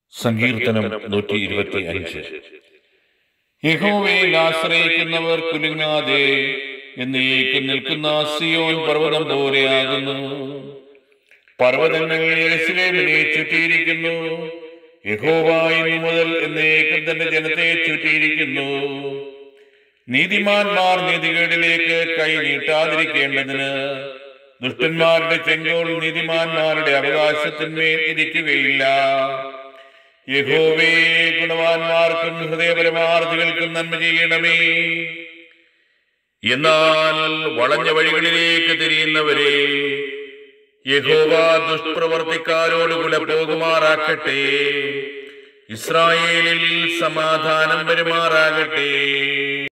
സങ്കീർത്തനം നൂറ്റി ഇരുപത്തി അഞ്ച് യഹോവയിൽ ആശ്രയിക്കുന്നവർ കുലുങ്ങാതെ എന്നേക്കും നിൽക്കുന്ന സിയോൻ പർവ്വതം പോലെയാകുന്നു പർവ്വതങ്ങൾ യെരൂശലേമിനെ ചുറ്റിയിരിക്കുന്നു യഹോവ ഇന്നു മുതൽ എന്നേക്കും തന്റെ ജനത്തെ ചുറ്റിയിരിക്കുന്നു നീതിമാന്മാർ നീതികേടിലേക്ക് കൈ നീട്ടാതിരിക്കേണ്ടതിന് ദുഷ്ടന്മാരുടെ ചെങ്കോൾ നീതിമാന്മാരുടെ അവകാശത്തിന്മേൽ ഇരിക്കുകയില്ല യഹോവേ ഗുണവാന്മാർക്കും ഹൃദയപരമാർത്ഥികൾക്കും നന്മ ചെയ്യണമേ എന്നാൽ വളഞ്ഞ വഴികളിലേക്ക് തിരിയുന്നവരെ യഹോവ ദുഷ്പ്രവർത്തിക്കാരോടുകൂടെ പോകുമാറാക്കട്ടെ ഇസ്രായേലിൽ സമാധാനം വരുമാറാകട്ടെ